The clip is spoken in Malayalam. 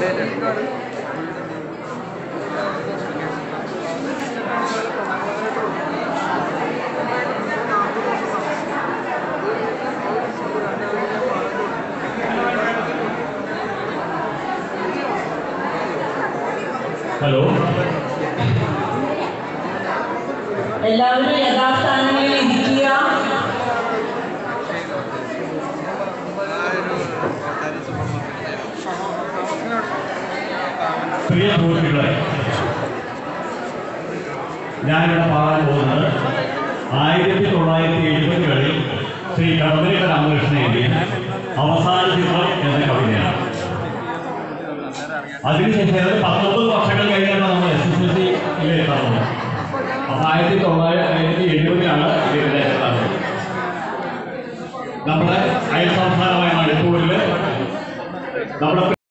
ഹലോ എല്ലാവരും യഥാസ്ഥാനങ്ങളിൽ ഇരിക്കുക പ്രിയ സുഹൃത്തുക്കളെ ഞാനിവിടെ പറയാൻ പോകുന്നത് ആയിരത്തി തൊള്ളായിരത്തി എഴുപതുകളിൽ ശ്രീ കടമ്പനിക രാമകൃഷ്ണൻ എഴുതിയ അവസാന ചിത്രം എന്ന കവിതയാണ് അതിനുശേഷം ഏതാണ്ട് പത്തൊമ്പത് വർഷങ്ങൾ കഴിഞ്ഞാണ് നമ്മൾ എസ് എസ് എൽ സിയിലേക്ക് നടന്നത് അപ്പൊ ആയിരത്തി തൊള്ളായിരത്തി എഴുപതിലാണ് ഇതിന്റെ നടന്നത് നമ്മുടെ അയൽ സംസ്ഥാനമായ മണിപ്പൂരിൽ നമ്മുടെ